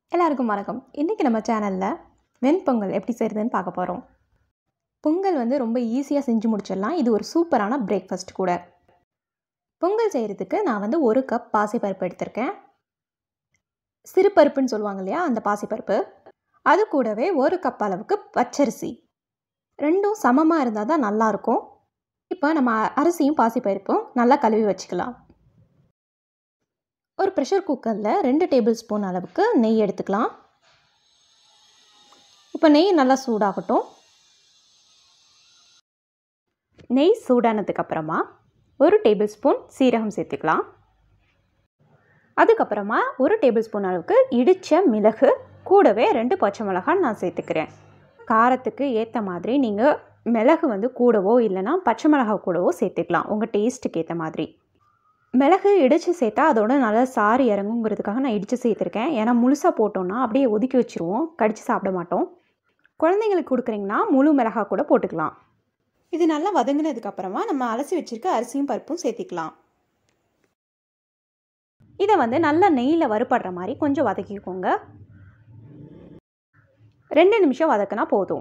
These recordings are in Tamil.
எல்லாருக்கும் வணக்கம் இன்றைக்கி நம்ம சேனலில் வெண்பொங்கல் எப்படி செய்கிறதுன்னு பார்க்க போகிறோம் பொங்கல் வந்து ரொம்ப ஈஸியாக செஞ்சு முடிச்சிடலாம் இது ஒரு சூப்பரான பிரேக்ஃபாஸ்ட் கூட பொங்கல் செய்கிறதுக்கு நான் வந்து ஒரு கப் பாசிப்பருப்பு எடுத்திருக்கேன் சிறுபருப்புன்னு சொல்லுவாங்க இல்லையா அந்த பாசிப்பருப்பு அது கூடவே ஒரு கப் அளவுக்கு பச்சரிசி ரெண்டும் சமமாக இருந்தால் தான் நல்லாயிருக்கும் இப்போ நம்ம அரிசியும் பாசிப்பருப்பும் நல்லா கழுவி வச்சுக்கலாம் ஒரு ப்ரெஷர் குக்கரில் ரெண்டு டேபிள் ஸ்பூன் அளவுக்கு நெய் எடுத்துக்கலாம் இப்போ நெய் நல்லா சூடாகட்டும் நெய் சூடானதுக்கப்புறமா ஒரு டேபிள் ஸ்பூன் சீரகம் சேர்த்துக்கலாம் அதுக்கப்புறமா ஒரு டேபிள் ஸ்பூன் அளவுக்கு இடித்த மிளகு கூடவே ரெண்டு பச்சை மிளகாய் நான் சேர்த்துக்கிறேன் காரத்துக்கு ஏற்ற மாதிரி நீங்கள் மிளகு வந்து கூடவோ இல்லைனா பச்சை மிளகாய் கூடவோ சேர்த்துக்கலாம் உங்கள் டேஸ்ட்டுக்கு ஏற்ற மாதிரி மிளகு இடித்து சேர்த்தா அதோட நல்லா சாறு இறங்குங்கிறதுக்காக நான் இடித்து சேர்த்துருக்கேன் ஏன்னா முழுசாக போட்டோன்னா அப்படியே ஒதுக்கி வச்சுருவோம் கடித்து சாப்பிட மாட்டோம் குழந்தைங்களுக்கு கொடுக்குறீங்கன்னா முழு மிளகா கூட போட்டுக்கலாம் இது நல்லா வதங்கினதுக்கப்புறமா நம்ம அலசி வச்சுருக்க அரிசியும் பருப்பும் சேர்த்திக்கலாம் இதை வந்து நல்லா நெய்யில் வறுபடுற மாதிரி கொஞ்சம் வதக்கிக்கோங்க ரெண்டு நிமிஷம் வதக்கினா போதும்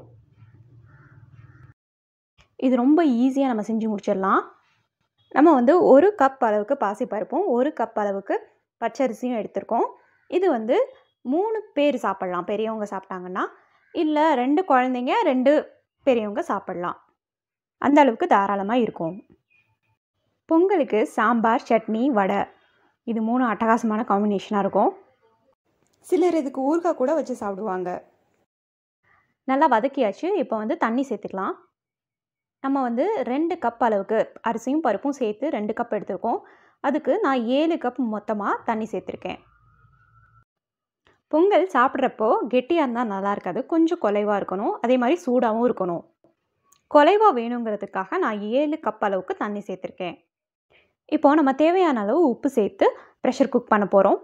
இது ரொம்ப ஈஸியாக நம்ம செஞ்சு முடிச்சிடலாம் நம்ம வந்து ஒரு கப் அளவுக்கு பாசிப்பருப்பும் ஒரு கப் அளவுக்கு பச்சரிசியும் எடுத்திருக்கோம் இது வந்து மூணு பேர் சாப்பிட்லாம் பெரியவங்க சாப்பிட்டாங்கன்னா இல்லை ரெண்டு குழந்தைங்க ரெண்டு பெரியவங்க சாப்பிட்லாம் அந்த அளவுக்கு தாராளமாக இருக்கும் பொங்கலுக்கு சாம்பார் சட்னி வடை இது மூணு அட்டகாசமான காம்பினேஷனாக இருக்கும் சிலர் இதுக்கு ஊறுகாய் கூட வச்சு சாப்பிடுவாங்க நல்லா வதக்கியாச்சு இப்போ வந்து தண்ணி சேர்த்துக்கலாம் நம்ம வந்து ரெண்டு கப் அளவுக்கு அரிசியும் பருப்பும் சேர்த்து ரெண்டு கப் எடுத்திருக்கோம் அதுக்கு நான் ஏழு கப் மொத்தமாக தண்ணி சேர்த்துருக்கேன் பொங்கல் சாப்பிட்றப்போ கெட்டியாக இருந்தால் நல்லா இருக்காது கொஞ்சம் குலைவாக இருக்கணும் அதே மாதிரி சூடாகவும் இருக்கணும் குலைவாக வேணுங்கிறதுக்காக நான் ஏழு கப் அளவுக்கு தண்ணி சேர்த்துருக்கேன் இப்போது நம்ம தேவையான அளவு உப்பு சேர்த்து ப்ரெஷர் குக் பண்ண போகிறோம்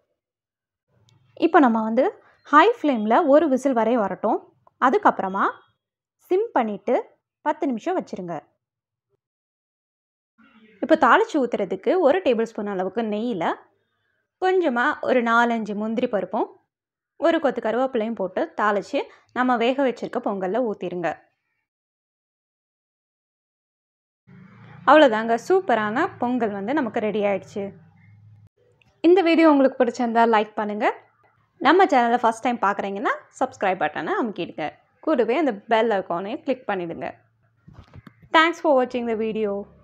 இப்போ நம்ம வந்து ஹை ஃப்ளேமில் ஒரு விசில் வரை வரட்டும் அதுக்கப்புறமா சிம் பண்ணிவிட்டு பத்து நிமிஷம் வச்சுருங்க இப்போ தாளித்து ஊற்றுறதுக்கு ஒரு டேபிள் ஸ்பூன் அளவுக்கு நெய்யில் கொஞ்சமாக ஒரு நாலஞ்சு முந்திரி பருப்பும் ஒரு கொத்து கருவேப்பிலையும் போட்டு தாளித்து நம்ம வேக வச்சுருக்க பொங்கலில் ஊற்றிடுங்க அவ்வளோதாங்க சூப்பரான பொங்கல் வந்து நமக்கு ரெடி ஆயிடுச்சு இந்த வீடியோ உங்களுக்கு பிடிச்சிருந்தா லைக் பண்ணுங்கள் நம்ம சேனலை ஃபஸ்ட் டைம் பார்க்குறீங்கன்னா சப்ஸ்கிரைப் பட்டனை அமுக்கிடுங்க கூடவே அந்த பெல் ஐக்கானையும் கிளிக் பண்ணிவிடுங்க Thanks for watching the video.